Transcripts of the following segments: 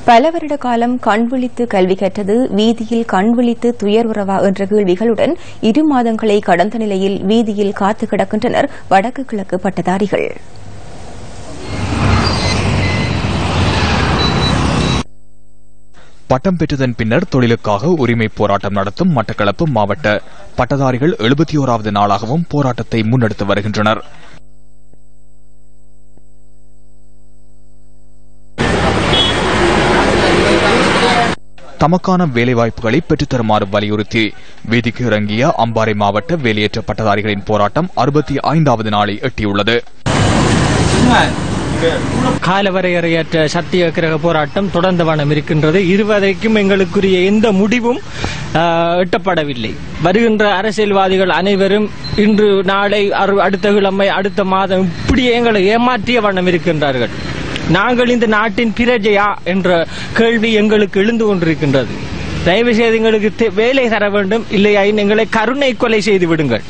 பல வருட காலம் கண் விழித்து கல்வி கற்றது வீதியில் கண் விழித்து துயர் உறவா என்ற கேள்விகளுடன் இரு மாதங்களை கடந்த நிலையில் வீதியில் காத்து கிடக்கின்றனர் வடக்கு கிழக்கு பட்டதாரிகள் பட்டம் பெற்றதன் பின்னர் தொழிலுக்காக உரிமை போராட்டம் நடத்தும் மட்டக்களப்பு மாவட்ட பட்டதாரிகள் எழுபத்தி ஓராவது நாளாகவும் போராட்டத்தை முன்னெடுத்து வருகின்றனர் தமக்கான வேலைவாய்ப்புகளை பெற்றுத்தருமாறு வலியுறுத்தி வீதிக்கு இறங்கிய அம்பாறை மாவட்ட வேலையேற்ற பட்டதாரிகளின் போராட்டம் அறுபத்தி ஐந்தாவது நாளை எட்டியுள்ளது காலவரையறையற்ற சத்தியாகிரக போராட்டம் தொடர்ந்து வண்ணம் இருக்கின்றது இருவரைக்கும் எங்களுக்குரிய எந்த முடிவும் ஆஹ், எட்டப்படவில்லை வருகின்ற அரசியல்வாதிகள் அனைவரும் இன்று நாளை அரு- அடுத்த கிழமை அடுத்த மாதம் இப்படி எங்களை ஏமாற்றிய வண்ணம் இருக்கின்றார்கள் நாங்கள் இந்த நாட்டின் பிரஜையா என்ற கேள்வி எங்களுக்கு எழுந்து கொண்டிருக்கின்றது தயவு செய்து எங்களுக்கு தே- வேலை தர வேண்டும் இல்லையாயின் எங்களை கருணை கொலை செய்து விடுங்கள்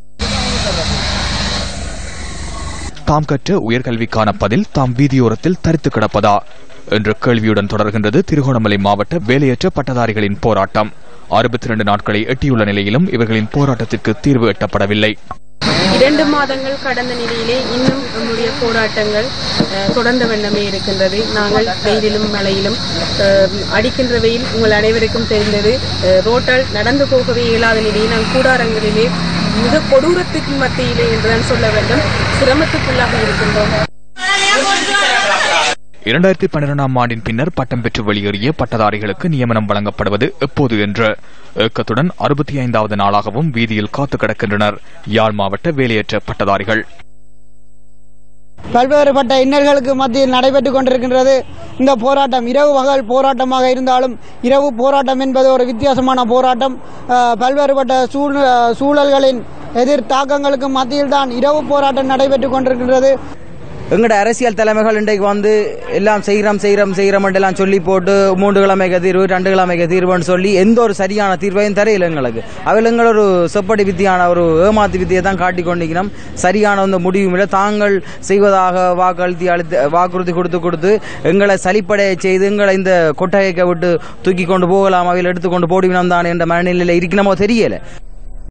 தாம் கற்ற உயர்கல்விக்கான பதில் தாம் வீதியோரத்தில் தரித்து கிடப்பதா என்ற கேள்வியுடன் தொடர்கின்றது திருகோணமலை மாவட்ட வேலையற்ற பட்டதாரிகளின் போராட்டம் அறுபத்தி இரண்டு நாட்களை எட்டியுள்ள நிலையிலும் இவர்களின் போராட்டத்திற்கு தீர்வு எட்டப்படவில்லை இரண்டு மாதங்கள் கடந்த நிலையிலே இன்னும் நம்முடைய போராட்டங்கள் அஹ், தொடர்ந்த வண்ணமே இருக்கின்றது நாங்கள் வெயிலிலும் மழையிலும் அஹ், அடிக்கின்ற வெயில் உங்கள் அனைவருக்கும் தெரிந்தது அஹ், ரோட்டால் நடந்து போகவே இயலாத நிலையில் நாங்கள் கூடாரங்களிலே மிக கொடூரத்துக்கு மத்தியிலே என்றுதான் சொல்ல வேண்டும் சிரமத்துக்குள்ளாக இருக்கின்றோம் இரண்டாயிரத்தி பன்னிரெண்டாம் ஆண்டின் பின்னர் பட்டம் பெற்று வெளியேறிய பட்டதாரிகளுக்கு நியமனம் வழங்கப்படுவது எப்போது என்ற ஏக்கத்துடன் அறுபத்தி ஐந்தாவது நாளாகவும் வீதியில் காத்து கிடக்கின்றனர் யாழ் மாவட்ட வேலையற்ற பட்டதாரிகள் பல்வேறுபட்ட இன்னல்களுக்கு மத்தியில் நடைபெற்றுக் கொண்டிருக்கின்றது இந்த போராட்டம் இரவு பகல் போராட்டமாக இருந்தாலும் இரவு போராட்டம் என்பது ஒரு வித்தியாசமான போராட்டம் அஹ், பல்வேறுபட்ட சூழ் சூழல்களின் எதிர் தாக்கங்களுக்கு மத்தியில் தான் இரவு போராட்டம் நடைபெற்றுக் கொண்டிருக்கின்றது எங்கட அரசியல் தலைமைகள் இன்றைக்கு வந்து எல்லாம் செய்கிறோம் செய்கிறோம் செய்கிறோம் எல்லாம் சொல்லி போட்டு மூன்று கிழமைக்கு தீர்வு ரெண்டு கிழமைக்கு தீர்வுன்னு சொல்லி எந்த ஒரு சரியான தீர்வையும் தரையில் எங்களுக்கு அவள் எங்கள் ஒரு செப்படி வித்தியான ஒரு ஏமாத்து வித்தியை தான் காட்டி கொண்டிருக்கிறோம் சரியான அந்த முடிவும் இல்லை தாங்கள் செய்வதாக வாக்களித்து அளித்து வாக்குறுதி கொடுத்து கொடுத்து எங்களை சலிப்படைய செய்து எங்களை இந்த கொட்டகைக்கு விட்டு தூக்கி கொண்டு போகலாம் அவையில் எடுத்துக்கொண்டு போடுவினம் தான் என்ற மனநிலையில் இருக்கணுமோ தெரியல